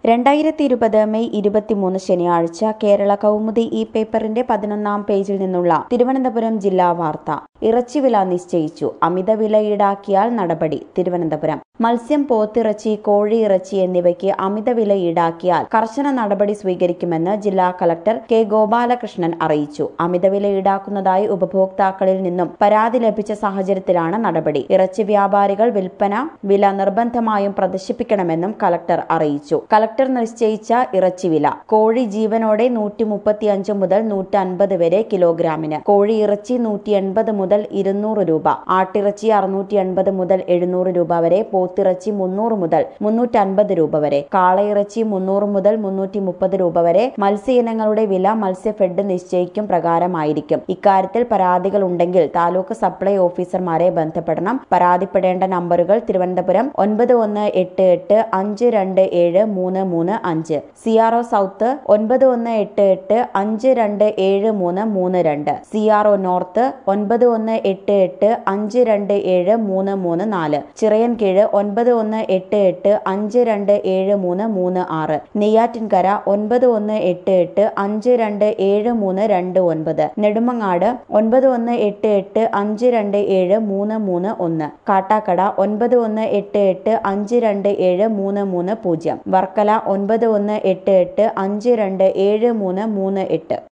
രണ്ടായിരത്തി ഇരുപത് മെയ് ഇരുപത്തിമൂന്ന് ശനിയാഴ്ച കേരള കൗമുദി ഈ പേപ്പറിന്റെ പതിനൊന്നാം പേജിൽ നിന്നുള്ള തിരുവനന്തപുരം ജില്ലാ വാർത്ത ഇറച്ചിവില നിശ്ചയിച്ചു അമിത വില ഈടാക്കിയാൽ നടപടി തിരുവനന്തപുരം മത്സ്യം പോത്തിറച്ചി കോഴി ഇറച്ചി എന്നിവയ്ക്ക് അമിത വില ഈടാക്കിയാൽ കർശന നടപടി സ്വീകരിക്കുമെന്ന് ജില്ലാ കളക്ടർ കെ ഗോപാലകൃഷ്ണൻ അറിയിച്ചു അമിതവില ഈടാക്കുന്നതായി ഉപഭോക്താക്കളിൽ നിന്നും പരാതി ലഭിച്ച സാഹചര്യത്തിലാണ് നടപടി ഇറച്ചി വ്യാപാരികൾ വിൽപ്പന വില നിർബന്ധമായും പ്രദർശിപ്പിക്കണമെന്നും കളക്ടർ അറിയിച്ചു കളക്ടർ നിശ്ചയിച്ച ഇറച്ചി വില കോഴി ജീവനോടെ നൂറ്റി മുപ്പത്തിയഞ്ച് മുതൽ നൂറ്റി അൻപത് വരെ കിലോഗ്രാമിന് കോഴി ഇറച്ചി നൂറ്റി എൺപത് മുതൽ ഇരുന്നൂറ് രൂപ ആട്ടിറച്ചി അറുന്നൂറ്റി എൺപത് മുതൽ എഴുന്നൂറ് രൂപ വരെ പോത്തിറച്ചി മുന്നൂറ് മുതൽ മുന്നൂറ്റി അൻപത് രൂപ വരെ കാളയിറച്ചി മുന്നൂറ് മുതൽ മുന്നൂറ്റി മുപ്പത് രൂപ വരെ മത്സ്യ ഇനങ്ങളുടെ വില മത്സ്യഫെഡ് നിശ്ചയിക്കും പ്രകാരമായിരിക്കും ഇക്കാര്യത്തിൽ പരാതികൾ ഉണ്ടെങ്കിൽ താലൂക്ക് സപ്ലൈ ഓഫീസർമാരെ ബന്ധപ്പെടണം പരാതിപ്പെടേണ്ട നമ്പറുകൾ തിരുവനന്തപുരം ഒൻപത് ഒന്ന് എട്ട് എട്ട് അഞ്ച് രണ്ട് ഏഴ് മൂന്ന് മൂന്ന് അഞ്ച് സി ആർ ഒ സൗത്ത് ഒൻപത് ഒന്ന് എട്ട് എട്ട് അഞ്ച് രണ്ട് ഏഴ് മൂന്ന് മൂന്ന് രണ്ട് സി ആർ ഒ നോർത്ത് ഒൻപത് ഒന്ന് എട്ട് എട്ട് അഞ്ച് രണ്ട് ഏഴ് മൂന്ന് മൂന്ന് നാല് ചിറയൻകീഴ് ഒൻപത് ഒന്ന് എട്ട് എട്ട് അഞ്ച് രണ്ട് ഏഴ് മൂന്ന് മൂന്ന് ആറ് നെയ്യാറ്റിൻകര ഒൻപത് ഒന്ന് എട്ട് എട്ട് അഞ്ച് രണ്ട് ഏഴ് മൂന്ന് രണ്ട് ഒൻപത് നെടുമങ്ങാട് ഒൻപത് ഒന്ന് എട്ട് എട്ട് അഞ്ച് രണ്ട് ഏഴ് മൂന്ന് മൂന്ന് ഒന്ന് കാട്ടാക്കട ഒൻപത് ഒന്ന് എട്ട് എട്ട് അഞ്ച് രണ്ട് ഏഴ് മൂന്ന് മൂന്ന് പൂജ്യം വർക്കല ഒൻപത് ഒന്ന് എട്ട് എട്ട് അഞ്ച് രണ്ട് ഏഴ് മൂന്ന് മൂന്ന് എട്ട്